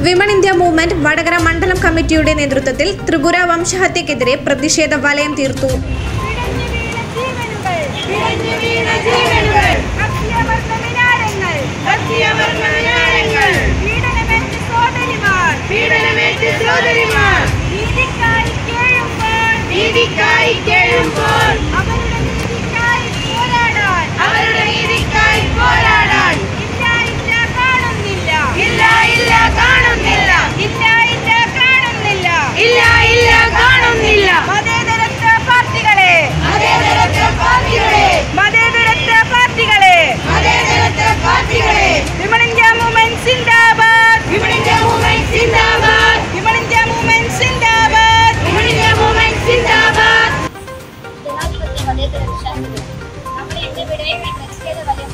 women India movement Vadakara മണ്ഡലം കമ്മിറ്റിയുടെ നേതൃത്വത്തിൽ ത്രിപുര വംശഹത്യക്കെതിരെ പ്രതിഷേധ വലയം തീർത്തു പിടഞ്ഞു വീണ ജീവനുകൾ ഭക്ഷ്യവർണ്ണമിനാരങ്ങൾ ഭക്ഷ്യവർണ്ണമിനാരങ്ങൾ പീഡനമേറ്റ് സോദരിമാർ പീഡനമേറ്റ് സോദരിമാർ നീതിക്കായി കേഴുമ്പോൾ നീതിക്കായി കേഴുമ്പോൾ അവരുടെ നീതിക്കായി പോരാടാൻ അവരുടെ നീതിക്കായി പോരാടാൻ ഇല്ല ഇല്ല കാണുന്നില്ല ഇല്ല ഇല്ല കാണുന്നില്ല ഇല്ല ഇല്ല കാണുന്നില്ല ഇല്ല ഇല്ല കാണുന്നില്ല മതേതരത്വ പാർട്ടികളെ മതേതരത്വ പാർട്ടികളെ മതേതരത്വ പാർട്ടികളെ മതേതരത്വ പാർട്ടികളെ വിമൺ ഇന്ത്യ മൂവ്മെന്റ് സിന്ദാബാദ് വിമൺ ഇന്ത്യ മൂവ്മെന്റ് സിന്ദാബാദ് വിമൺ ഇന്ത്യ മൂവ്മെന്റ് സിന്ദാബാദ് വിമൺ ഇന്ത്യ മൂവ്മെന്റ് സിന്ദാബാദ് ജനാധിപത്യ മതേതര വിശ്വാസികൾ നമ്മുടെ ഇന്നിവിടെ പ്രതിഷേധ വലയം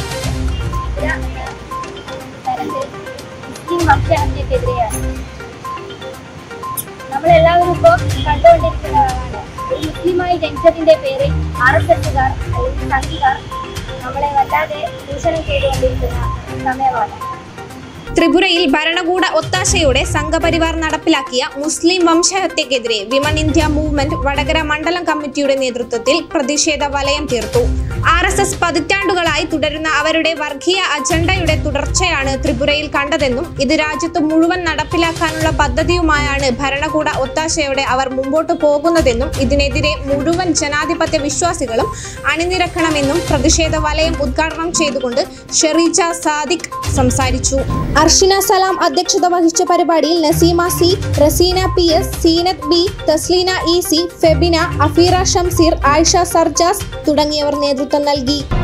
തരത്തിൽ മുസ്ലിം വംശഹത്യക്കെതിരെയാണ് നമ്മളെല്ലാവരും ഇപ്പോൾ കണ്ടുകൊണ്ടിരിക്കുന്നതാണ് ഒരു മുസ്ലിമായി ജനിച്ചതിന്റെ പേരിൽ ആർ എസ് എസുകാർ അല്ലെങ്കിൽ സംഘികാർ നമ്മളെ വല്ലാതെ ചൂഷണം ചെയ്തുകൊണ്ടിരിക്കുന്ന സമയമാണ് ത്രിപുരയിൽ ഭരണകൂട ഒത്താശയോടെ സംഘപരിവാർ നടപ്പിലാക്കിയ മുസ്ലിം വംശഹത്യക്കെതിരെ വിമൺ ഇന്ത്യ മൂവ്മെന്റ് വടകര മണ്ഡലം കമ്മിറ്റിയുടെ നേതൃത്വത്തിൽ പ്രതിഷേധ വലയം തീർത്തു ആർ എസ് എസ് പതിറ്റാണ്ടുകളായി തുടരുന്ന അവരുടെ വർഗീയ അജണ്ടയുടെ തുടർച്ചയാണ് ത്രിപുരയിൽ കണ്ടതെന്നും ഇത് രാജ്യത്ത് മുഴുവൻ നടപ്പിലാക്കാനുള്ള പദ്ധതിയുമായാണ് ഭരണകൂട ഒത്താശയോടെ അവർ മുമ്പോട്ടു പോകുന്നതെന്നും ഇതിനെതിരെ മുഴുവൻ ജനാധിപത്യ വിശ്വാസികളും അണിനിരക്കണമെന്നും പ്രതിഷേധ വലയം ഉദ്ഘാടനം ചെയ്തുകൊണ്ട് ഷെറീജ സാദിഖ് സംസാരിച്ചു അർഷിന സലാം അധ്യക്ഷത വഹിച്ച പരിപാടിയിൽ Naseema C Raseena P S Seenath B Thasleena E C Febina Afeera Shamseer Ayisha Sarjas തുടങ്ങിയവർ നേതൃത്വം നൽകി